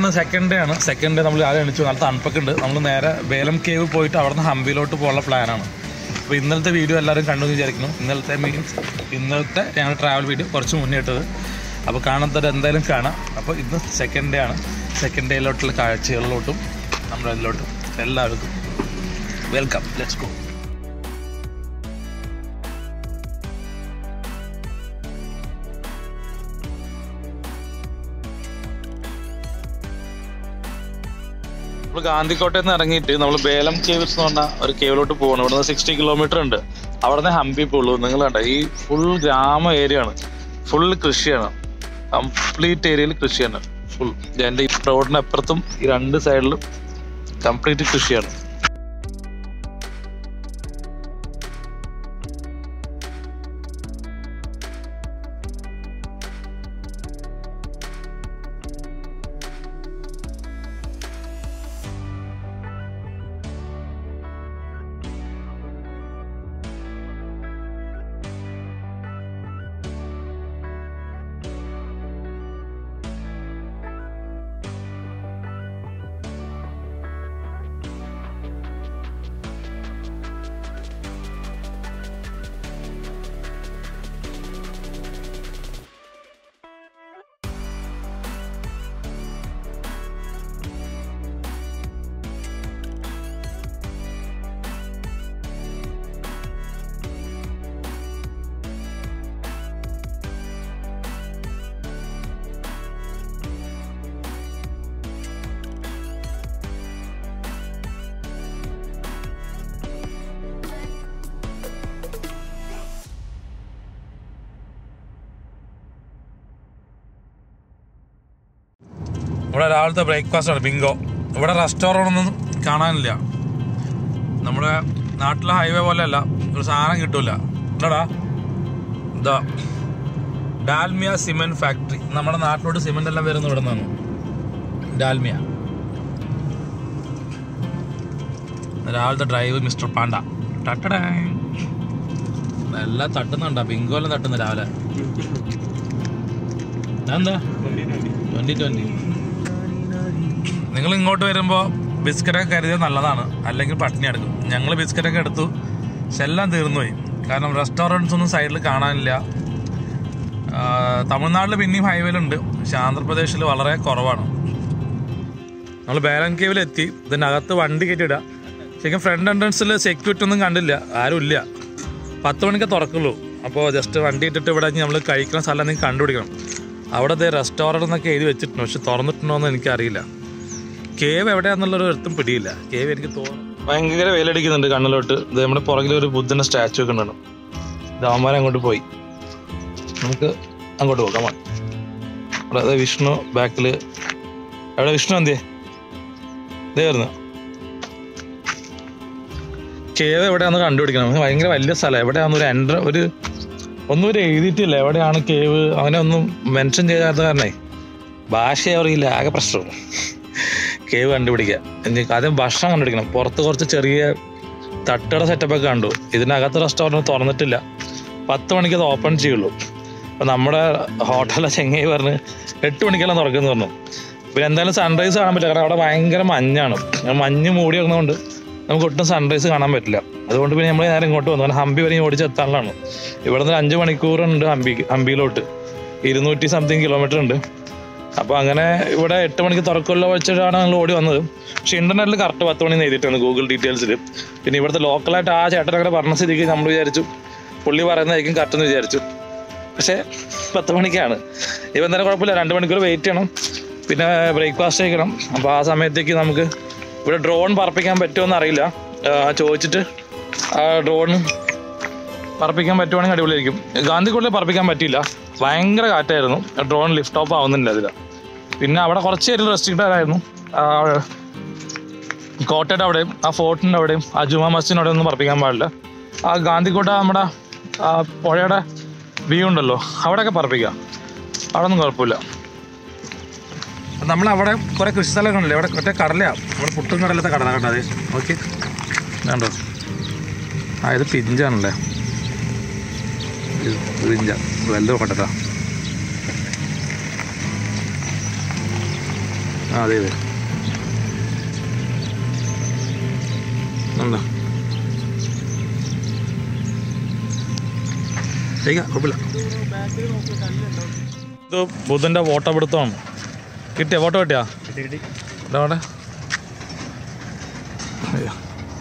ഇന്ന് second day ആണ് second day നമ്മൾ ആദ്യം എണിച്ചു നല്ല തണുപ്പൊക്കെ ഉണ്ട് നമ്മൾ നേരെ വേലം കേവ് പോയിട്ട് അവിടുന്ന് ഹംപിയിലോട്ട് പോകാനുള്ള പ്ലാനാണ് അപ്പോൾ ഇന്നലത്തെ വീഡിയോ എല്ലാവരും കണ്ടു എന്ന് വിചാരിക്കുന്നു ഇന്നലത്തെ മീൻസ് ഇന്നലത്തെ ഞങ്ങൾ ട്രാവൽ വീഡിയോ കുറച്ച് മുന്നേ ഇട്ടത് അപ്പോൾ കാണാത്തവർ എന്തായാലും കാണാം അപ്പോൾ ഇന്ന് സെക്കൻഡ് ഡേ ആണ് സെക്കൻഡ് ഡേയിലോട്ടുള്ള കാഴ്ചകളിലോട്ടും നമ്മുടെ ഇതിലോട്ടും എല്ലാവർക്കും വെൽക്കം ലെറ്റ്സ് ഗോ നമ്മൾ ഗാന്ധിക്കോട്ടയിൽ നിന്ന് ഇറങ്ങിയിട്ട് നമ്മൾ ബേലം കേവ്സ് എന്ന് പറഞ്ഞ ഒരു കേവിലോട്ട് പോകണം ഇവിടുന്ന് സിക്സ്റ്റി കിലോമീറ്റർ ഉണ്ട് അവിടെ നിന്ന് ഹംപി പോകുള്ളൂ നിങ്ങൾ കണ്ട ഈ ഫുൾ ഗ്രാമ ഏരിയ ആണ് ഫുൾ കൃഷിയാണ് കംപ്ലീറ്റ് ഏരിയയിൽ കൃഷിയാണ് ഫുൾ എൻ്റെ ഈ റോഡിന് അപ്പുറത്തും ഈ രണ്ട് സൈഡിലും കംപ്ലീറ്റ് കൃഷിയാണ് ഇവിടെ രാവിലത്തെ ബ്രേക്ക്ഫാസ്റ്റ് ആണ് ബിങ്കോ ഇവിടെ റെസ്റ്റോറൻ്റ് ഒന്നും കാണാനില്ല നമ്മുടെ നാട്ടിലെ ഹൈവേ പോലെ അല്ല ഒരു സാധനം കിട്ടൂല എന്താടാ ഇതാ ഡാൽമിയ സിമെന്റ് ഫാക്ടറി നമ്മുടെ നാട്ടിലോട്ട് സിമെന്റ് എല്ലാം വരുന്ന ഇവിടെ നിന്നാണ് ഡാൽമിയ രാവിലത്തെ ഡ്രൈവ് മിസ്റ്റർ പാണ്ട ടട്ടടാ എല്ലാം തട്ടുന്നുണ്ടാ ബിങ്കോ എല്ലാം തട്ടുന്നു രാവിലെ എന്താ ട്വന്റി ട്വന്റി നിങ്ങൾ ഇങ്ങോട്ട് വരുമ്പോൾ ബിസ്ക്കറ്റൊക്കെ കരുതിയത് നല്ലതാണ് അല്ലെങ്കിൽ പട്ടിണി എടുക്കും ഞങ്ങൾ ബിസ്ക്കറ്റൊക്കെ എടുത്തു പക്ഷെ എല്ലാം തീർന്നുപോയി കാരണം റെസ്റ്റോറൻറ്റ്സ് ഒന്നും സൈഡിൽ കാണാനില്ല ആ, തമിഴ്നാട്ടിൽ പിന്നെയും ഹൈവേയിലുണ്ട് പക്ഷെ ആന്ധ്രാപ്രദേശിൽ വളരെ കുറവാണ് നമ്മൾ ബേലൻ കേവിൽ എത്തി ഇതിനകത്ത് വണ്ടി കയറ്റിയിടുക ശരിക്കും ഫ്രണ്ട് എൻട്രൻസിൽ സെക്യൂരിറ്റി ഒന്നും കണ്ടില്ല ആരും ഇല്ല പത്ത് മണിക്ക് തുറക്കുള്ളൂ അപ്പോൾ ജസ്റ്റ് വണ്ടി ഇട്ടിട്ട് ഇവിടെ നമ്മൾ കഴിക്കുന്ന സ്ഥലം നിങ്ങൾ കണ്ടുപിടിക്കണം അവിടുത്തെ റെസ്റ്റോറൻറ്റ് എന്നൊക്കെ എഴുതി വെച്ചിട്ടുണ്ട് പക്ഷെ തുറന്നിട്ടുണ്ടോ എന്ന് എനിക്കറിയില്ല കേവ് എവിടെയാന്നുള്ളൊരു എത്തും പിടിയില്ല കേവ് എനിക്ക് തോന്നുന്നു ഭയങ്കര വെയിലടിക്കുന്നുണ്ട് കണ്ണിലോട്ട് ഇത് നമ്മുടെ പുറകിൽ ഒരു ബുദ്ധന്റെ സ്റ്റാച്ചു ഒക്കെ ഉണ്ടാണ് രാമന്മാരെ അങ്ങോട്ട് പോയി നമുക്ക് അങ്ങോട്ട് പോകാം വാ. അവിടെ ദേ വിഷ്ണു ബാക്കില് എവിടെ വിഷ്ണു എന്തിയേ ഇതേ വരുന്നു കേവ് എവിടെയാന്ന് കണ്ടുപിടിക്കണം നമുക്ക് ഭയങ്കര വലിയ സ്ഥലം എവിടെയാന്ന് ഒരു എൻട്ര ഒരു ഒന്നും ഒരു എഴുതിയിട്ടില്ല എവിടെയാണ് കേവ് അവനെ ഒന്നും മെൻഷൻ ചെയ്യാത്ത കാരണേ ഭാഷ അറിയില്ല ആകെ പ്രശ്നം കേവ് കണ്ടുപിടിക്കുക ഇനി ആദ്യം ഭക്ഷണം കണ്ടുപിടിക്കണം പുറത്ത് കുറച്ച് ചെറിയ തട്ടുകട സെറ്റപ്പ് ഒക്കെ കണ്ടു ഇതിനകത്ത് റെസ്റ്റോറൻറ്റ് തുറന്നിട്ടില്ല പത്ത് മണിക്ക് അത് ഓപ്പൺ ചെയ്യുള്ളൂ അപ്പം നമ്മുടെ ഹോട്ടലിലെ ചെങ്ങായി പറഞ്ഞ് എട്ട് മണിക്കെല്ലാം തുറക്കുന്നു പറഞ്ഞു പിന്നെ എന്തായാലും സൺറൈസ് കാണാൻ പറ്റില്ല കാരണം അവിടെ ഭയങ്കര മഞ്ഞാണ് ആ മഞ്ഞ് മൂടി വെക്കുന്നതുകൊണ്ട് നമുക്ക് ഒട്ടും സൺറൈസ് കാണാൻ പറ്റില്ല അതുകൊണ്ട് പിന്നെ നമ്മൾ നേരെ ഇങ്ങോട്ട് വന്നു കാരണം ഹംപി വരെ ഓടിച്ചെത്താനുള്ളതാണ് ഇവിടെ നിന്ന് അഞ്ച് മണിക്കൂറുണ്ട് ഹംപി ഹംപിയിലോട്ട് ഇരുന്നൂറ്റി സംതിങ് കിലോമീറ്റർ ഉണ്ട് അപ്പോൾ അങ്ങനെ ഇവിടെ എട്ട് മണിക്ക് തുറക്കുമല്ലോ വെച്ചിട്ടാണ് ഞങ്ങൾ ഓടി വന്നത് പക്ഷെ ഇന്റർനെറ്റിൽ കറക്റ്റ് പത്ത് മണി എഴുതിയിട്ടുണ്ട് ഗൂഗിൾ ഡീറ്റെയിൽസിൽ പിന്നെ ഇവിടുത്തെ ലോക്കലായിട്ട് ആ ചേട്ടൻ അങ്ങനെ പറഞ്ഞ സ്ഥിതിക്ക് നമ്മൾ വിചാരിച്ചു പുള്ളി പറയുന്നതായിരിക്കും കറക്റ്റ് എന്ന് വിചാരിച്ചു പക്ഷേ പത്ത് മണിക്കാണ് ഇപ്പം എന്തായാലും കുഴപ്പമില്ല രണ്ട് മണിക്കൂർ വെയിറ്റ് ചെയ്യണം പിന്നെ ബ്രേക്ക്ഫാസ്റ്റ് കഴിക്കണം അപ്പോൾ ആ സമയത്തേക്ക് നമുക്ക് ഇവിടെ ഡ്രോൺ പറപ്പിക്കാൻ പറ്റുമോ അറിയില്ല ആ, ചോദിച്ചിട്ട് ആ ഡ്രോൺ പറപ്പിക്കാൻ പറ്റുവാണെങ്കിൽ അടിപൊളിയായിരിക്കും ഗാന്ധിക്കുള്ളിൽ പറപ്പിക്കാൻ പറ്റിയില്ല ഭയങ്കര കാറ്റായിരുന്നു ഡ്രോൺ ലിഫ്റ്റ് ഓഫ് ആവുന്നില്ല അതിൽ പിന്നെ അവിടെ കുറച്ച് നേരം റെസ്ട്രിക്റ്റഡ് ആയിരുന്നു ആ, കോട്ടയുടെ അവിടെയും ആ ഫോർട്ടിൻ്റെ അവിടെയും ആ ജുമാ മസ്ജിദിൻ്റെ അവിടെ ഒന്നും പറപ്പിക്കാൻ പാടില്ല ആ ഗാന്ധിക്കോട്ട നമ്മുടെ ആ പുഴയുടെ വ്യൂ ഉണ്ടല്ലോ അവിടെയൊക്കെ പറപ്പിക്കാം അവിടെ ഒന്നും കുഴപ്പമില്ല നമ്മൾ അവിടെ കുറേ കൃഷി സ്ഥലമൊക്കെ ഉണ്ടല്ലോ അവിടെ ഒറ്റ കടലയാണ് നമ്മുടെ പുട്ടും കടലത്തെ കടല കണ്ടത് ഓക്കെ കണ്ടോ ആ ഇത് പിഞ്ചാണല്ലേ ഇത് പിഞ്ച വലുത് കൊണ്ടതാ ആ അതെ അതെ ഉണ്ടോ കഴിക്കാം കുഴപ്പമില്ല ഇത് ബുധൻ്റെ ഫോട്ടോ പിടുത്തമാണ് കിട്ടിയ ഫോട്ടോ കിട്ടിയാ ഇതാ അവിടെ അയ്യോ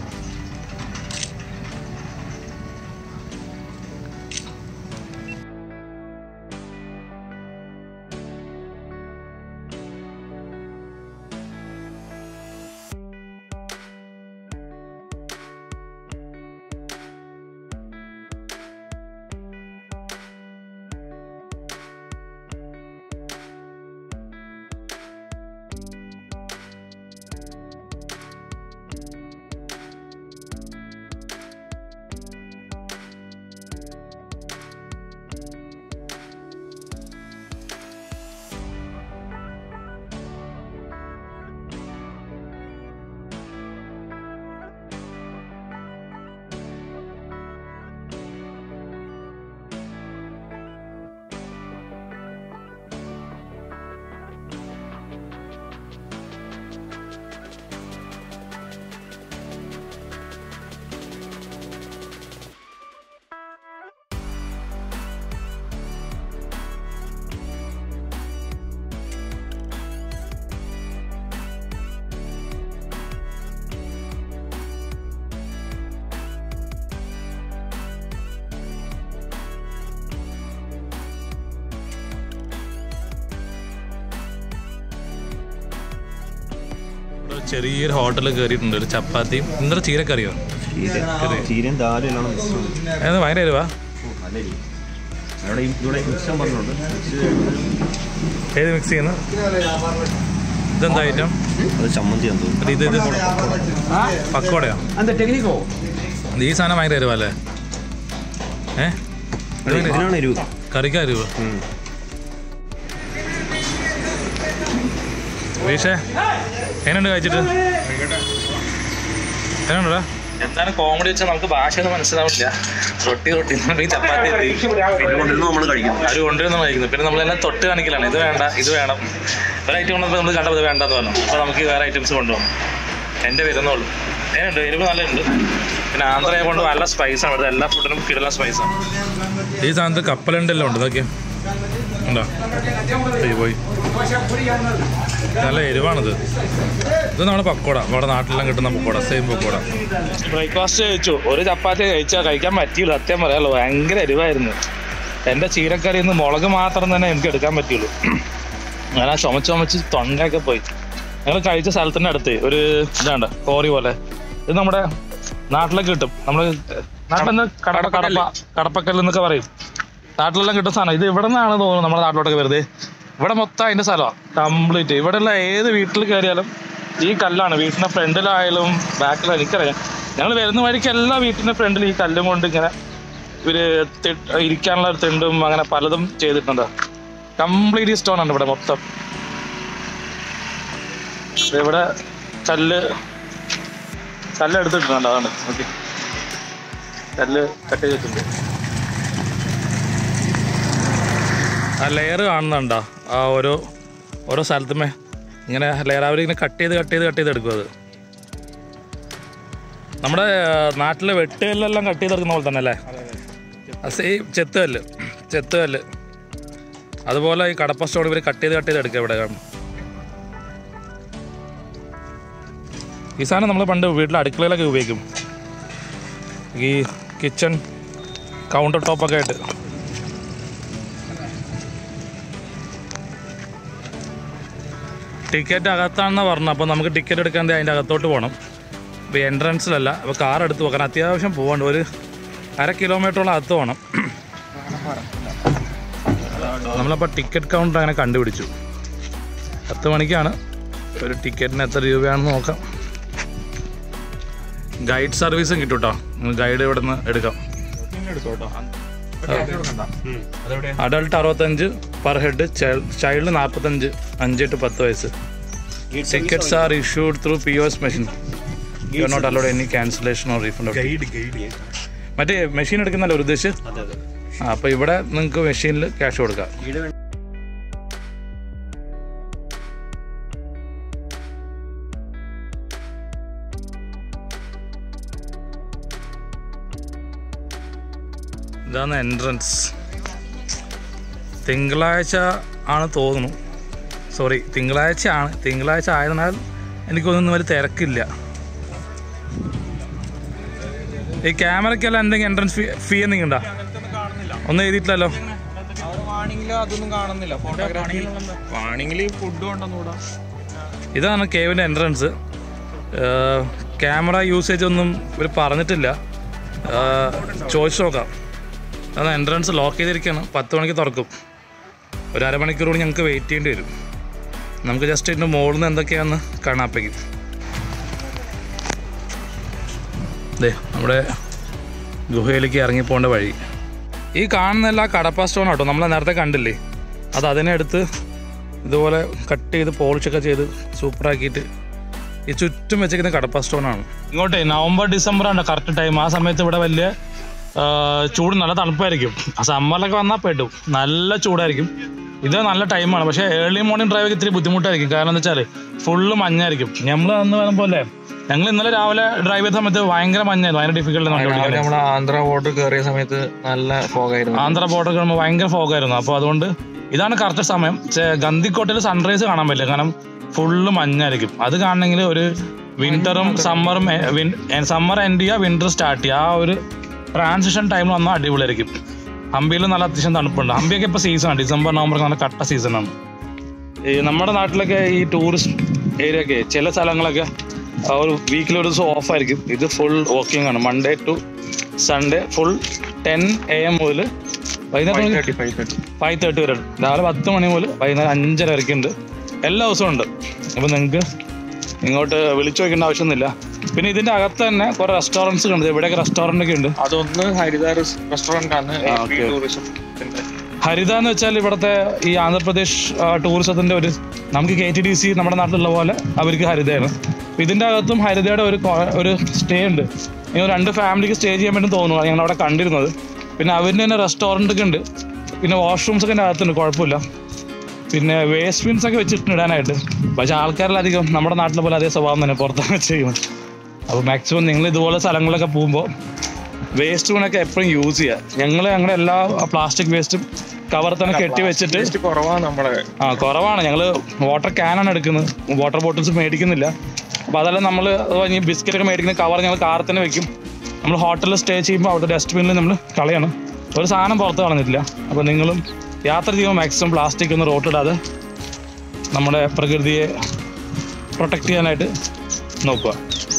ഇവിടെ ഒരു ചെറിയൊരു ഹോട്ടലിൽ കയറിയിട്ടുണ്ട് ഒരു ചപ്പാത്തിയും ഇന്നലെ ചീരക്കറിയോ ചീരയും ദാലും എല്ലാം മിക്സ് അത് ഭയങ്കര എരിവാ നല്ല രീതി അവിടെ ഈ- ഇവിടെ മിക്സ് പറഞ്ഞിട്ടുണ്ട് മിക്സ് ഏത് മിക്സ് ചെയ്യുന്നു ഇതെന്താ ഐറ്റം അത് ചമ്മന്തി എന്ന് തോന്നുന്നു ഇത് ഇത് പക്കോടയോ அந்த டெக்னிக்கோ ഇത് ഈ സാധനം ഭയങ്കര എരിവാ അല്ലേ ഏ ഇതിനാണ് എരിവ് കറിക്കാ എരിവ് ഉം. വീഷേ എങ്ങനെയുണ്ട് കഴിച്ചിട്ട് എങ്ങനെയുണ്ടാ എന്താണ് കോമഡി വെച്ചാൽ നമുക്ക് ഭാഷയൊന്നും മനസ്സിലാവില്ല റൊട്ടി റൊട്ടി നമുക്ക് ചപ്പാത്തി എത്തി ഇതുകൊണ്ടിരുന്ന് നമ്മൾ കഴിക്കുന്നത് അവർ കൊണ്ടുവരുന്ന കഴിക്കുന്നത് പിന്നെ നമ്മളെല്ലാം തൊട്ട് കാണിക്കലാണ് ഇത് വേണ്ട ഇത് വേണം ഒരു ഐറ്റം കൊണ്ടപ്പോൾ നമ്മൾ കണ്ടപ്പോൾ ഇത് വേണ്ടെന്ന് പറഞ്ഞു അപ്പോൾ നമുക്ക് വേറെ ഐറ്റംസ് കൊണ്ടുപോകണം എൻ്റെ വരുന്നുള്ളൂ ഏനുണ്ട് എരിവ് നല്ലുണ്ട് പിന്നെ ആന്ധ്രയെ കൊണ്ട് നല്ല സ്പൈസാണ് ഇവിടുത്തെ എല്ലാ ഫുഡിനും കിടല സ്പൈസാണ് ഈ സാധനത്ത് കപ്പലുണ്ടല്ലോ ഉണ്ട് ഇതൊക്കെ ഉണ്ടോ പോയി പോയി നല്ല എരിവാണിത് ഇത് നമ്മുടെ പക്കോട നമ്മുടെ നാട്ടിലെല്ലാം കിട്ടുന്ന പക്കോട സെയിം പക്കോട ബ്രേക്ക്ഫാസ്റ്റ് കഴിച്ചു ഒരു ചപ്പാത്തി കഴിച്ചാൽ കഴിക്കാൻ പറ്റിയില്ല സത്യം പറയാമല്ലോ ഭയങ്കര എരിവായിരുന്നു എൻ്റെ ചീരക്കറിയിൽ നിന്ന് മുളക് മാത്രം തന്നെ എനിക്ക് എടുക്കാൻ പറ്റുള്ളൂ ഞാൻ ആ ചുമച്ച് ചുമച്ച് തൊണ്ടയൊക്കെ പോയി ഞങ്ങൾ കഴിച്ച സ്ഥലത്തിൻ്റെ അടുത്ത് ഒരു ഇതാണ്ട് കോറി പോലെ ഇത് നമ്മുടെ നാട്ടിലൊക്കെ കിട്ടും നമ്മൾ നാട്ടിൽ കടപ്പ കടപ്പ കടപ്പക്കല്ല് എന്നൊക്കെ പറയും നാട്ടിലെല്ലാം കിട്ടുന്ന സാധനം ഇത് ഇവിടെ നിന്നാണ് തോന്നുന്നു നമ്മുടെ നാട്ടിലോട്ടൊക്കെ വെറുതെ ഇവിടെ മൊത്തം അതിൻ്റെ സ്ഥലമാണ് കംപ്ലീറ്റ് ഇവിടെയുള്ള ഏത് വീട്ടിൽ കയറിയാലും ഈ കല്ലാണ് വീട്ടിൻ്റെ ഫ്രണ്ടിലായാലും ബാക്കിലായാലും എനിക്കറിയാം ഞങ്ങൾ വരുന്ന വഴിക്ക് എല്ലാ വീട്ടിൻ്റെ ഫ്രണ്ടിൽ ഈ കല്ലും കൊണ്ട് ഇങ്ങനെ ഇവര് തി- ഇരിക്കാനുള്ള ഒരു തിണ്ടും അങ്ങനെ പലതും ചെയ്തിട്ടുണ്ട് കംപ്ലീറ്റ് സ്റ്റോൺ ആണ് ഇവിടെ മൊത്തം ദേ ഇവിടെ കല്ല് കല്ല് എടുത്തിട്ടുണ്ട് അതാണ് ഓക്കെ കല്ല് കട്ട് ചെയ്തിട്ടുണ്ട് ആ ലെയർ കാണുന്നുണ്ടോ ആ ഓരോ ഓരോ സ്ഥലത്തുമേ ഇങ്ങനെ ലെയർ അവരിങ്ങനെ കട്ട് ചെയ്ത് കട്ട് ചെയ്ത് കട്ട് ചെയ്ത് എടുക്കും അത് നമ്മുടെ ആ, നാട്ടിലെ വെട്ടുകല്ലെല്ലാം കട്ട് ചെയ്തെടുക്കുന്ന പോലെ തന്നെ അല്ലേ സെയിം ചെത്തുകല്ല് ചെത്തുകല്ല് അതുപോലെ ഈ കടപ്പ സ്റ്റോൺ ഇവർ കട്ട് ചെയ്ത് കട്ട് ചെയ്ത് എടുക്കുക ഇവിടെ കാണും ഈ സാധനം നമ്മൾ പണ്ട് വീട്ടിൽ അടുക്കളയിലൊക്കെ ഉപയോഗിക്കും ഈ കിച്ചൺ കൗണ്ടർ ടോപ്പൊക്കെ ആയിട്ട് ടിക്കറ്റ് അകത്താണെന്ന് പറഞ്ഞു അപ്പോൾ നമുക്ക് ടിക്കറ്റ് എടുക്കാൻ ദേ അതിൻ്റെ അകത്തോട്ട് പോകണം ഇപ്പോൾ എൻട്രൻസിലല്ല അപ്പോൾ കാർ എടുത്ത് പോകാൻ അത്യാവശ്യം പോകണ്ട ഒരു അര കിലോമീറ്ററോളം അകത്ത് പോകണം നമ്മളപ്പോൾ ടിക്കറ്റ് കൗണ്ടർ അങ്ങനെ കണ്ടുപിടിച്ചു പത്ത് മണിക്കാണ് ഒരു ടിക്കറ്റിന് എത്ര രൂപയാണെന്ന് നോക്കാം ഗൈഡ് സർവീസും കിട്ടും കേട്ടോ ഗൈഡ് ഇവിടെ നിന്ന് എടുക്കാം അഡൾട്ട് അറുപത്തഞ്ച് പെർ ഹെഡ് ചൈൽഡ് നാൽപ്പത്തഞ്ച് അഞ്ച് ടു പത്ത് വയസ്സ് tickets are issued through P O S machine you are not allowed any cancellation or refund guide guide മറ്റേ മെഷീൻ എടുക്കുന്നല്ലോ ഒരു ഉദ്ദേശിച്ച് അതെ അതെ ആ അപ്പോൾ ഇവിടെ നിങ്ങൾക്ക് മെഷീനിൽ ക്യാഷ് കൊടുക്കാം ഗൈഡ് ഇതാണ് എൻട്രൻസ് തിങ്കളാഴ്ച ആണ് തോന്നുന്നു സോറി തിങ്കളാഴ്ച ആണ് തിങ്കളാഴ്ച ആയതിനാൽ എനിക്കൊന്നും വലിയ തിരക്കില്ല ഈ ക്യാമറയ്ക്കെല്ലാം എന്തെങ്കിലും എൻട്രൻസ് ഫീ ഫീ എന്തെങ്കിലും ഉണ്ടോ ഒന്നും എഴുതിയിട്ടില്ലല്ലോ അവിടെ വാണിങ്ങില് അതൊന്നും കാണുന്നില്ല ഫോട്ടോഗ്രാഫി വാണിങ്ങില് ഫുഡ് കൊണ്ടുവന്നൂടാ ഇതാണ് കേവിൻ്റെ എൻട്രൻസ് ക്യാമറ യൂസേജ് ഒന്നും ഇവർ പറഞ്ഞിട്ടില്ല ഏഹ്, ചോദിച്ചു നോക്കാം അതാണ് എൻട്രൻസ് ലോക്ക് ചെയ്തിരിക്കുകയാണ് പത്ത് മണിക്ക് തുറക്കും ഒരു അരമണിക്കൂർ കൂടി ഞങ്ങൾക്ക് വെയിറ്റ് ചെയ്യേണ്ടി വരും നമുക്ക് ജസ്റ്റ് ഇതിൻ്റെ മുകളിൽ നിന്ന് എന്തൊക്കെയാണെന്ന് കാണാപ്പേക്കും ദേ നമ്മുടെ ഗുഹയിലേക്ക് ഇറങ്ങി പോകേണ്ട വഴി ഈ കാണുന്നല്ല കടപ്പ സ്റ്റോൺ കേട്ടോ നമ്മൾ നേരത്തെ കണ്ടില്ലേ അത് അതിനെ എടുത്ത് ഇതുപോലെ കട്ട് ചെയ്ത് പോളിഷൊക്കെ ചെയ്ത് സൂപ്പറാക്കിയിട്ട് ഈ ചുറ്റും വെച്ചിരിക്കുന്ന കടപ്പ സ്റ്റോണാണ് ഇങ്ങോട്ടേ നവംബർ ഡിസംബർ ആണ് കറക്റ്റ് ടൈം ആ സമയത്ത് ഇവിടെ വലിയ ആ, ചൂട് നല്ല തണുപ്പായിരിക്കും ആ സമ്മറിലൊക്കെ വന്നാൽ പെട്ടും നല്ല ചൂടായിരിക്കും ഇത് നല്ല ടൈമാണ് പക്ഷേ ഏർലി മോർണിംഗ് ഡ്രൈവ് ഇത്തിരി ബുദ്ധിമുട്ടായിരിക്കും കാരണം എന്താ വെച്ചാൽ ഫുള്ള് മഞ്ഞായിരിക്കും നമ്മൾ അന്ന് വരുമ്പോൾ അല്ലേ ഞങ്ങൾ ഇന്നലെ രാവിലെ ഡ്രൈവ് ചെയ്ത സമയത്ത് ഭയങ്കര മഞ്ഞായിരുന്നു ഭയങ്കര ഡിഫിക്കൽട്ട് രാവിലെ നമ്മൾ ആന്ധ്ര ബോർഡർ കയറിയ സമയത്ത് നല്ല ഫോഗായിരുന്നു ആന്ധ്ര ബോർഡർ കാണുമ്പോൾ ഭയങ്കര ഫോഗായിരുന്നു അപ്പോൾ അതുകൊണ്ട് ഇതാണ് കറക്റ്റ് സമയം ചെ- ഗന്ധിക്കോട്ടയിൽ സൺറൈസ് കാണാൻ പറ്റില്ല കാരണം ഫുള്ള് മഞ്ഞായിരിക്കും അത് കാണണമെങ്കിൽ ഒരു വിന്ററും സമ്മറും സമ്മർ എൻഡ് ചെയ്യുക വിന്റർ സ്റ്റാർട്ട് ചെയ്യുക ആ ഒരു ട്രാൻസിഷൻ ടൈമിൽ വന്നാൽ അടിപൊളിയായിരിക്കും ഹംപിയിൽ നല്ല അത്യാവശ്യം തണുപ്പുണ്ട് ഹംപിയൊക്കെ ഇപ്പോൾ സീസണാണ് ഡിസംബർ നവംബർ നല്ല കട്ട സീസണാണ് ഈ നമ്മുടെ നാട്ടിലൊക്കെ ഈ ടൂറിസ്റ്റ് ഏരിയ ഒക്കെ ചില സ്ഥലങ്ങളൊക്കെ ആ ഒരു വീക്കിൽ ഒരു ദിവസം ഓഫ് ആയിരിക്കും ഇത് ഫുൾ വർക്കിംഗ് ആണ് Monday to Sunday full ten A M മുതൽ വൈകുന്നേരം thirty five thirty five thirty വരെ ഉണ്ട് രാവിലെ പത്ത് മണി മുതൽ വൈകുന്നേരം അഞ്ചര വരെയൊക്കെ ഉണ്ട് എല്ലാ ദിവസവും ഉണ്ട് അപ്പം നിങ്ങൾക്ക് ഇങ്ങോട്ട് വിളിച്ചു നോക്കേണ്ട ആവശ്യമൊന്നുമില്ല പിന്നെ ഇതിൻ്റെ അകത്ത് തന്നെ കുറേ റെസ്റ്റോറൻറ്റ്സ് ഉണ്ട് ഇവിടെയൊക്കെ റെസ്റ്റോറൻ്റ് ഒക്കെ ഉണ്ട് അതൊന്ന് ഹരിത റെസ്റ്റോറന്റ് ആണ് ആ, okay. ടൂറിസം ഹരിത എന്ന് വെച്ചാൽ ഇവിടുത്തെ ഈ ആന്ധ്രാപ്രദേശ് ടൂറിസത്തിന്റെ ഒരു നമുക്ക് കെ ടി ഡി സി നമ്മുടെ നാട്ടിലുള്ള പോലെ അവർക്ക് ഹരിതയാണ് അപ്പൊ ഇതിന്റെ അകത്തും ഹരിതയുടെ ഒരു കൊ- ഒരു സ്റ്റേ ഉണ്ട് ഇങ്ങനെ രണ്ട് ഫാമിലിക്ക് സ്റ്റേ ചെയ്യാൻ വേണ്ടി തോന്നുന്നു ഞങ്ങൾ അവിടെ കണ്ടിരുന്നത് പിന്നെ അവരിൻ്റെ തന്നെ റെസ്റ്റോറൻ്റ് ഒക്കെ ഉണ്ട് പിന്നെ വാഷ്റൂംസ് ഒക്കെ ഇതിൻ്റെ അകത്തുണ്ട് കുഴപ്പമില്ല പിന്നെ വേസ്റ്റ് ബിൻസ് ഒക്കെ വെച്ചിട്ടുണ്ട് ഇടാനായിട്ട് പക്ഷെ ആൾക്കാരിലധികം നമ്മുടെ നാട്ടിലെ പോലെ അതേ സ്വഭാവം തന്നെ പുറത്താണ് ചെയ്യുന്നത് അപ്പോൾ മാക്സിമം നിങ്ങൾ ഇതുപോലെ സ്ഥലങ്ങളിലൊക്കെ പോകുമ്പോൾ വേസ്റ്റ് ബിനൊക്കെ എപ്പോഴും യൂസ് ചെയ്യുക ഞങ്ങൾ ഞങ്ങളുടെ എല്ലാ പ്ലാസ്റ്റിക് വേസ്റ്റും കവർ തന്നെ കെട്ടി വെച്ചിട്ട് ടേസ്റ്റ് കുറവാണ് നമ്മളെ ആ കുറവാണ് ഞങ്ങൾ വാട്ടർ ക്യാനാണ് എടുക്കുന്നത് വാട്ടർ ബോട്ടിൽസ് മേടിക്കുന്നില്ല അപ്പോൾ അതെല്ലാം നമ്മൾ ഇനി ബിസ്ക്കറ്റ് ഒക്കെ മേടിക്കുന്ന കവർ ഞങ്ങൾ കാറിൽ തന്നെ വെക്കും നമ്മൾ ഹോട്ടലിൽ സ്റ്റേ ചെയ്യുമ്പോൾ അവിടെ ഡസ്റ്റ്ബിന്നിൽ നമ്മൾ കളയണം ഒരു സാധനം പുറത്ത് കളഞ്ഞിട്ടില്ല അപ്പോൾ നിങ്ങളും യാത്ര ചെയ്യുമ്പോൾ മാക്സിമം പ്ലാസ്റ്റിക് ഒന്നും റോട്ടിടാതെ നമ്മുടെ പ്രകൃതിയെ പ്രൊട്ടക്റ്റ് ചെയ്യാനായിട്ട് നോക്കുക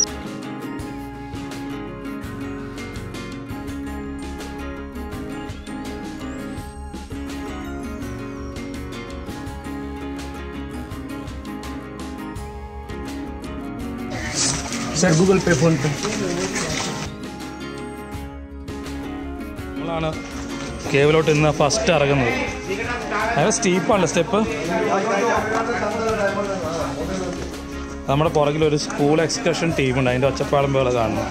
सर गूगल पे फोन पे നമ്മളാണ് കേവിലോട്ട് ഇന്ന് ഫസ്റ്റ് ഇറങ്ങുന്നത് വളരെ സ്റ്റീപ്പാണല്ലോ സ്റ്റെപ്പ് നമ്മുടെ പുറകിൽ ഒരു സ്കൂൾ എക്സ്കർഷൻ ടീമുണ്ട് അതിൻ്റെ ഒച്ചപ്പാടും പോലെ കാണുന്നു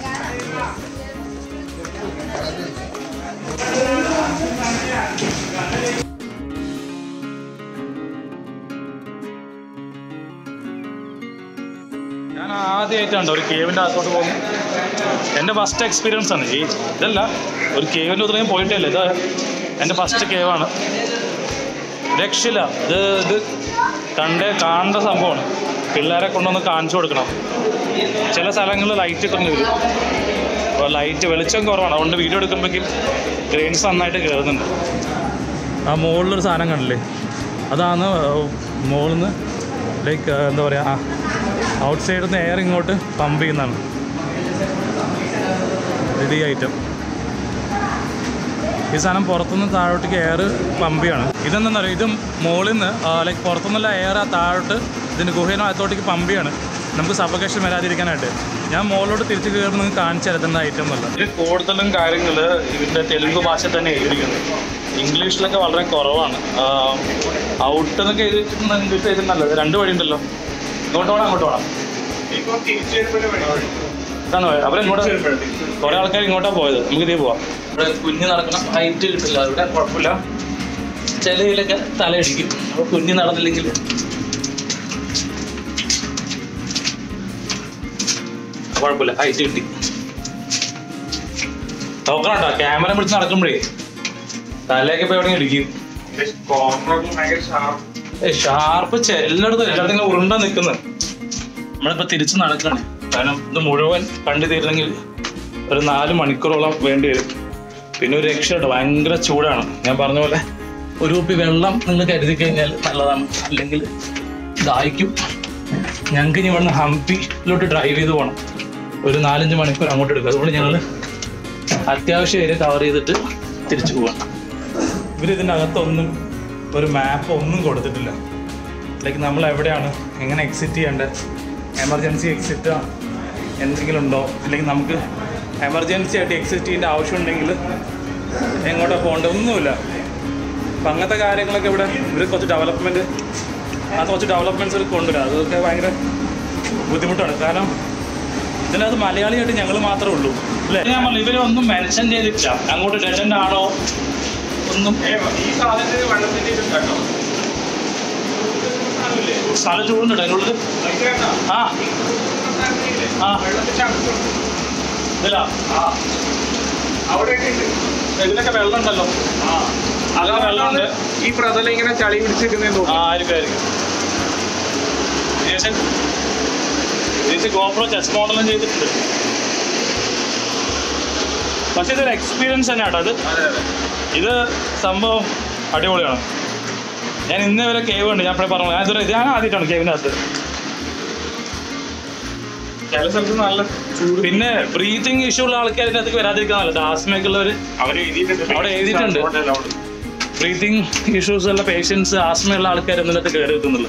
ഞാൻ ആദ്യമായിട്ടാണ് ഒരു കേവിൻ്റെ അകത്തോട്ട് പോകുന്നത് എൻ്റെ ഫസ്റ്റ് എക്സ്പീരിയൻസ് ആണ് ഈ ഇതല്ല ഒരു കേവിൻ്റെ ഒന്നും ഞാൻ പോയിട്ടില്ല ഇത് എൻ്റെ ഫസ്റ്റ് കേവാണ് രക്ഷയില്ല ഇത് ഇത് കണ്ടേ കാണേണ്ട സംഭവമാണ് പിള്ളേരെ കൊണ്ടൊന്ന് കാണിച്ചു കൊടുക്കണം ചില സ്ഥലങ്ങളിൽ ലൈറ്റ് ഇട്ടുണ്ട് വരും അപ്പോൾ ലൈറ്റ് വെളിച്ചം കുറവാണ് അതുകൊണ്ട് വീഡിയോ എടുക്കുമ്പോഴേക്കും ഗ്രെയിൻസ് നന്നായിട്ട് കയറുന്നുണ്ട് ആ മുകളിലൊരു സാധനം കണ്ടില്ലേ അതാണ് മുകളിൽ നിന്ന് ലൈക്ക് എന്താ പറയുക ഔട്ട് സൈഡിൽ നിന്ന് എയർ ഇങ്ങോട്ട് പമ്പ് ചെയ്യുന്നതാണ് ഇത് ഈ ഐറ്റം ഈ സാധനം പുറത്തുനിന്ന് താഴോട്ടേക്ക് എയർ പമ്പ് ചെയ്യാണ് ഇതെന്താ പറയുക ഇതും മുകളിൽ നിന്ന് ലൈക്ക് പുറത്തുനിന്നുള്ള എയർ ആ താഴോട്ട് ഇതിൻ്റെ ഗുഹേനകത്തോട്ടേക്ക് പമ്പ് ചെയ്യാണ് നമുക്ക് സഫക്കേഷൻ വരാതിരിക്കാനായിട്ട് ഞാൻ മുകളിലോട്ട് തിരിച്ച് കയറുമ്പോൾ നിങ്ങൾക്ക് കാണിച്ചു തരുന്ന ഐറ്റം എന്നല്ല ഇത് കൂടുതലും കാര്യങ്ങൾ ഇതിൻ്റെ തെലുങ്ക് ഭാഷ തന്നെ എഴുതിയിരിക്കുന്നത് ഇംഗ്ലീഷിലൊക്കെ വളരെ കുറവാണ് ഔട്ട് എന്നൊക്കെ എഴുതിയിട്ടുണ്ട് ഇംഗ്ലീഷ് എഴുതുന്നല്ലോ രണ്ട് വഴി ഉണ്ടല്ലോ ഇങ്ങോട്ട് പോകണം അങ്ങോട്ട് പോകണം ഇതാണ് പോയത് അവരെങ്ങോട്ട് കുറെ ആൾക്കാർ ഇങ്ങോട്ടാ പോയത് നമുക്ക് ഇതേ പോവാം ഇവിടെ കുഞ്ഞ് നടക്കണം ഹൈറ്റ് കിട്ടില്ല ഇവിടെ കുഴപ്പമില്ല ചിലയിലൊക്കെ തലയിടിക്കും അപ്പോൾ കുഞ്ഞ് നടന്നില്ലെങ്കിൽ കുഴപ്പമില്ല ഹൈറ്റ് കിട്ടി നോക്കണട്ടോ ക്യാമറ പിടിച്ച് നടക്കുമ്പോഴേ തലയൊക്കെ ഇപ്പൊ എവിടെ ഇടിക്കും കോർണറിൽ ഭയങ്കര ഷാർപ്പ് ഏ ഷാർപ്പ് എല്ലായിടത്തും എല്ലായിടത്തും ഇങ്ങനെ ഉരുണ്ട നിൽക്കുന്നത് നമ്മളിപ്പോ തിരിച്ച് നടക്കണം കാരണം ഇത് മുഴുവൻ കണ്ടു തീരുന്നെങ്കിൽ ഒരു നാല് മണിക്കൂറോളം വേണ്ടി വരും പിന്നെ ഒരു രക്ഷയുണ്ട് ഭയങ്കര ചൂടാണ് ഞാൻ പറഞ്ഞ പോലെ ഒരു കുപ്പി വെള്ളം നിങ്ങൾ കരുതി കഴിഞ്ഞാൽ നല്ലതാണ് അല്ലെങ്കിൽ ദാഹിക്കും ഞങ്ങൾക്ക് ഇനി ഇവിടുന്ന് ഹംപിയിലോട്ട് ഡ്രൈവ് ചെയ്ത് പോകണം ഒരു നാലഞ്ച് മണിക്കൂർ അങ്ങോട്ട് എടുക്കും അതുകൊണ്ട് ഞങ്ങൾ അത്യാവശ്യം ഏരിയ കവർ ചെയ്തിട്ട് തിരിച്ചു പോവാം ഇവർ ഇതിൻ്റെ അകത്തൊന്നും ഒരു മാപ്പ് ഒന്നും കൊടുത്തിട്ടില്ല ലൈക്ക് നമ്മൾ എവിടെയാണ് എങ്ങനെ എക്സിറ്റ് ചെയ്യേണ്ടത് എമർജൻസി എക്സിറ്റ് എന്തെങ്കിലും ഉണ്ടോ അല്ലെങ്കിൽ നമുക്ക് എമർജൻസി ആയിട്ട് എക്സിറ്റ് ചെയ്യേണ്ട ആവശ്യമുണ്ടെങ്കിൽ എങ്ങോട്ടാണ് പോകേണ്ടത് ഒന്നുമില്ല അപ്പം അങ്ങനത്തെ കാര്യങ്ങളൊക്കെ ഇവിടെ ഇവർ കുറച്ച് ഡെവലപ്മെൻറ്റ് അത് കുറച്ച് ഡെവലപ്മെൻറ്റ്സ് കൊണ്ടുവരിക അതൊക്കെ ഭയങ്കര ബുദ്ധിമുട്ടാണ് കാരണം ഇതിനകത്ത് മലയാളിയായിട്ട് ഞങ്ങൾ മാത്രമേ ഉള്ളൂ അല്ലേ ഞാൻ പറഞ്ഞു ഇവരൊന്നും മെൻഷൻ ചെയ്തിട്ടില്ല അങ്ങോട്ട് ഡെഡൻ്റ് ആണോ ഒന്നും ഈ സാധനത്തിന് വെള്ളത്തിന്റെ ഇത് കേട്ടോ സ്ഥലം ചൂടുന്നുണ്ട് അതിനുള്ളിൽ ആ ആ വെള്ളത്തിന്റെ അംശം ഇതില്ല ആ അവിടെയൊക്കെ ഉണ്ട് ഇതിലൊക്കെ വെള്ളം ഉണ്ടല്ലോ ആ അതാ വെള്ളമുണ്ട് ഈ പ്രതലം ഇങ്ങനെ ചളി പിടിച്ചിരിക്കുന്നേ ആ തോന്നുന്നു ആയിരിക്കും ആയിരിക്കും ജേസൻ ജേസി ഗോപ്രോ ചെസ് മോഡലും ചെയ്തിട്ടുണ്ട് പക്ഷെ ഇതൊരു എക്സ്പീരിയൻസ് തന്നെ കേട്ടോ അത് അതെ അതെ ഇത് സംഭവം അടിപൊളിയാണ് ഞാൻ ഇന്നേ വരെ കേവ് ഉണ്ട് ഞാൻ ഇപ്പോഴേ പറഞ്ഞു ഞാൻ ഇതുവരെ ഞാൻ ആദ്യമായിട്ടാണ് കേവിനകത്ത് ചില സ്ഥലത്ത് നല്ല ചൂട് പിന്നെ ബ്രീത്തിങ് ഇഷ്യൂ ഉള്ള ആൾക്കാർ അതിനകത്തേക്ക് വരാതിരിക്കാൻ നല്ലത് ആസ്മയൊക്കെ ഉള്ളവർ അവര് എഴുതിയിട്ടുണ്ട് അവിടെ എഴുതിയിട്ടുണ്ട്. ബ്രീത്തിങ് ഇഷ്യൂസ് ഉള്ള പേഷ്യൻസ് ആസ്മയുള്ള ആൾക്കാർ എന്നിട്ട് കയറി വെക്കുന്നുള്ളു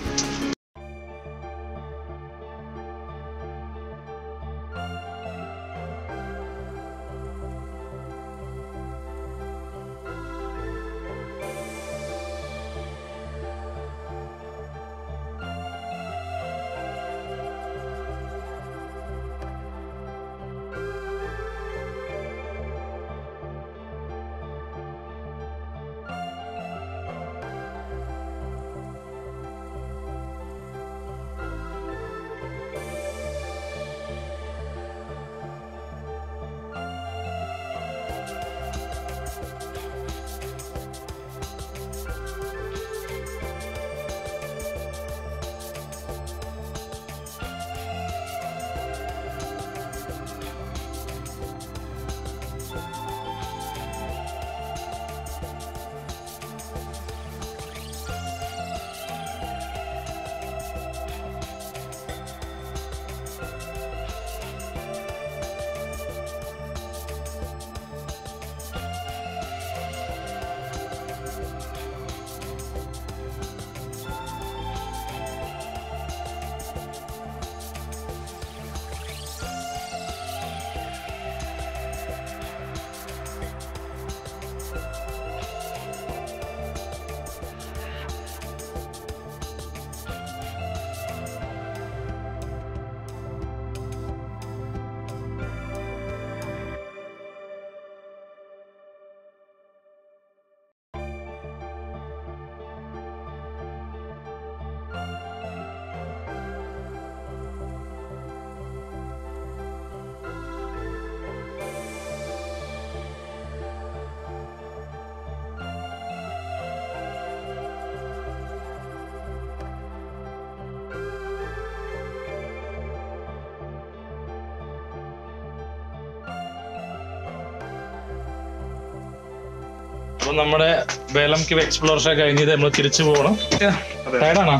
അപ്പൊ നമ്മുടെ ബേലം കിവ് എക്സ്പ്ലോറേഷൻ കഴിഞ്ഞത് നമ്മൾ തിരിച്ചു പോകണം ടയർഡാണോ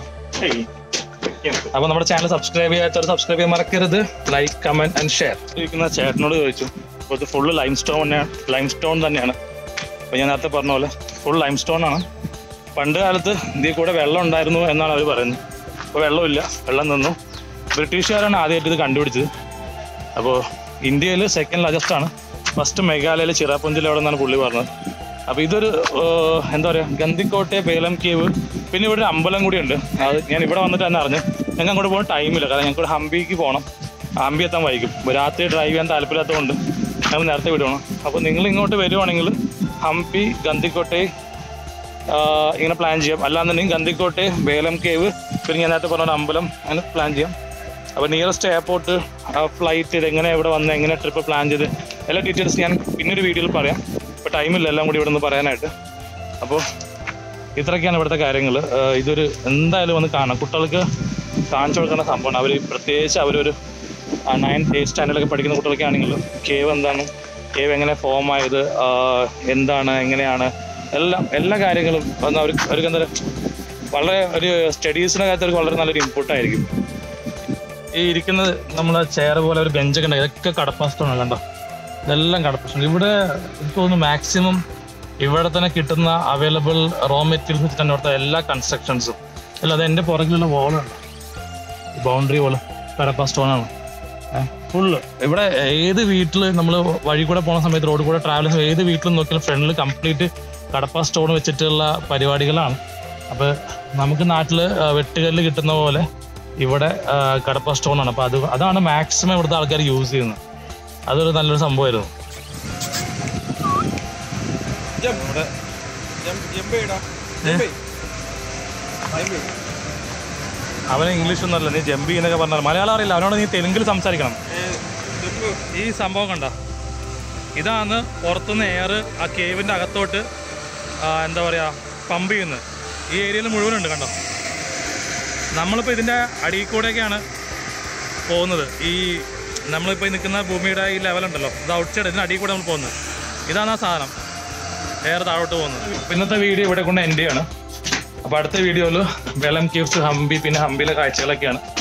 അപ്പൊ നമ്മുടെ ചാനൽ സബ്സ്ക്രൈബ് ചെയ്യാത്തവർ സബ്സ്ക്രൈബ് ചെയ്യാൻ മറക്കരുത് ലൈക്ക് കമന്റ് ആൻഡ് ഷെയർ ഇരിക്കുന്ന ചേട്ടനോട് ചോദിച്ചു അപ്പോൾ ഇത് ഫുള്ള് ലൈം സ്റ്റോൺ തന്നെയാണ് ലൈം സ്റ്റോൺ തന്നെയാണ് അപ്പോൾ ഞാൻ നേരത്തെ പറഞ്ഞ പോലെ ഫുൾ ലൈം സ്റ്റോൺ ആണ് പണ്ട് കാലത്ത് ഇതിൽ കൂടെ വെള്ളം ഉണ്ടായിരുന്നു എന്നാണ് അവർ പറയുന്നത് അപ്പോൾ വെള്ളമില്ല വെള്ളം നിന്നു ബ്രിട്ടീഷുകാരാണ് ആദ്യമായിട്ട് ഇത് കണ്ടുപിടിച്ചത് അപ്പോൾ ഇന്ത്യയിൽ സെക്കൻഡ് ലാർജസ്റ്റ് ആണ് ഫസ്റ്റ് മേഘാലയയിൽ ചിറാപുഞ്ചിൽ എവിടെ നിന്നാണ് പുള്ളി പറഞ്ഞത് അപ്പോൾ ഇതൊരു ഏർ, എന്താ പറയുക ഗന്ധിക്കോട്ടെ ബേലം കേവ് പിന്നെ ഇവിടെ ഒരു അമ്പലം കൂടിയുണ്ട് അത് ഞാൻ ഇവിടെ വന്നിട്ട് തന്നെ അറിഞ്ഞു ഞങ്ങൾക്ക് അങ്ങോട്ട് പോകാൻ ടൈമില്ല കാരണം ഞങ്ങൾക്ക് ഹംപിക്ക് പോകണം ഹംപി എത്താൻ വൈകും ഇപ്പോൾ രാത്രി ഡ്രൈവ് ചെയ്യാൻ താല്പര്യമില്ലാത്തതുകൊണ്ട് ഞങ്ങൾ നേരത്തെ വിടണം അപ്പോൾ നിങ്ങൾ ഇങ്ങോട്ട് വരുവാണെങ്കിൽ ഹംപി ഗന്ധിക്കോട്ടെ ആഹ് ഇങ്ങനെ പ്ലാൻ ചെയ്യാം അല്ലാന്നുണ്ടെങ്കിൽ ഗന്ധിക്കോട്ടെ ബേലം കേവ് പിന്നെ ഞാൻ നേരത്തെ പറഞ്ഞ ഒരു അമ്പലം അങ്ങനെ പ്ലാൻ ചെയ്യാം അപ്പോൾ നിയറസ്റ്റ് എയർപോർട്ട് ഫ്ലൈറ്റ് ഇത് എങ്ങനെ ഇവിടെ വന്ന് എങ്ങനെ ട്രിപ്പ് പ്ലാൻ ചെയ്ത് എല്ലാ ഡീറ്റെയിൽസ് ഞാൻ പിന്നൊരു വീഡിയോയിൽ പറയാം ഇപ്പോൾ ടൈമില്ല എല്ലാം കൂടി ഇവിടെ നിന്ന് പറയാനായിട്ട് അപ്പോൾ ഇത്രയൊക്കെയാണ് ഇവിടുത്തെ കാര്യങ്ങൾ ഇതൊരു എന്തായാലും ഒന്ന് കാണാം കുട്ടികൾക്ക് കാണിച്ചു കൊടുക്കേണ്ട സംഭവമാണ് അവർ പ്രത്യേകിച്ച് അവരൊരു നയൻ എയ്റ്റ് സ്റ്റാൻഡേർഡൊക്കെ പഠിക്കുന്ന കുട്ടികളൊക്കെ ആണെങ്കിൽ കേവ് എന്താണ് കേവ് എങ്ങനെ ഫോം ആയത് ആ, എന്താണ് എങ്ങനെയാണ് എല്ലാം എല്ലാ കാര്യങ്ങളും ഒന്ന് അവർ അവർക്ക് എന്താ വളരെ ഒരു സ്റ്റഡീസിൻ്റെ കാര്യത്തിൽ അവർക്ക് വളരെ നല്ലൊരു ഇൻപുട്ടായിരിക്കും ഈ ഇരിക്കുന്നത് നമ്മളെ ചെയർ പോലെ ഒരു ബെഞ്ചൊക്കെ ഉണ്ട് ഇതൊക്കെ കടപ്പാസ്റ്റമാണ് കണ്ടോ ഇതെല്ലാം കടപ്പാസ്റ്റം ഇവിടെ എനിക്ക് തോന്നുന്നു മാക്സിമം ഇവിടെ തന്നെ കിട്ടുന്ന അവൈലബിൾ റോ മെറ്റീരിയൽസ് വെച്ചിട്ടാണ് ഇവിടുത്തെ എല്ലാ കൺസ്ട്രക്ഷൻസും അല്ല അത് എൻ്റെ പുറകിലുള്ള വോളുണ്ട് ബൗണ്ടറി വോള് കടപ്പ സ്റ്റോണാണ് ഫുള്ള് ഇവിടെ ഏത് വീട്ടിൽ നമ്മൾ വഴി കൂടെ പോകുന്ന സമയത്ത് റോഡ് കൂടെ ട്രാവൽ ചെയ്യുന്ന ഏത് വീട്ടിലും നോക്കിയാലും ഫ്രണ്ടിൽ കംപ്ലീറ്റ് കടപ്പ സ്റ്റോൺ വെച്ചിട്ടുള്ള പരിപാടികളാണ് അപ്പോൾ നമുക്ക് നാട്ടിൽ വെട്ടുകല്ല് കിട്ടുന്ന പോലെ ഇവിടെ ആ, കടപ്പ സ്റ്റോൺ ആണ് അപ്പോൾ അത് അതാണ് മാക്സിമം ഇവിടുത്തെ ആൾക്കാർ യൂസ് ചെയ്യുന്നത് അതൊരു നല്ലൊരു സംഭവമായിരുന്നു അവന് ഇംഗ്ലീഷ് ഒന്നും അറിയില്ല നീ ജമ്പി എന്നൊക്കെ പറഞ്ഞാൽ മലയാളം അറിയില്ല അവനോട് നീ തെലുങ്കിൽ സംസാരിക്കണം ഈ സംഭവം കണ്ട ഇതാണ് പുറത്തുനിന്ന് എയർ ആ കേവിൻ്റെ അകത്തോട്ട് ആ, എന്താ പറയുക പമ്പ് ചെയ്യുന്നത് ഈ ഏരിയയിൽ മുഴുവനുണ്ട് കണ്ടോ നമ്മളിപ്പോൾ ഇതിൻ്റെ അടിയിൽ കൂടെയൊക്കെയാണ് പോകുന്നത് ഈ നമ്മളിപ്പോൾ ഈ നിൽക്കുന്ന ഭൂമിയുടെ ഈ ലെവലുണ്ടല്ലോ ഇത് ഔട്ട് സൈഡ് ഇതിൻ്റെ അടിയിൽ കൂടെ നമ്മൾ പോകുന്നത് ഇതാണ് ആ സാധനം എയർ താഴോട്ട് പോകുന്നത് അപ്പോൾ ഇന്നത്തെ വീഡിയോ ഇവിടെ കൊണ്ട് എൻഡ് ചെയ്യാണ് അപ്പോൾ അടുത്ത വീഡിയോയിൽ വെലം കേവ്സ് ഹംപി പിന്നെ ഹംപിയിലെ കാഴ്ചകളൊക്കെയാണ്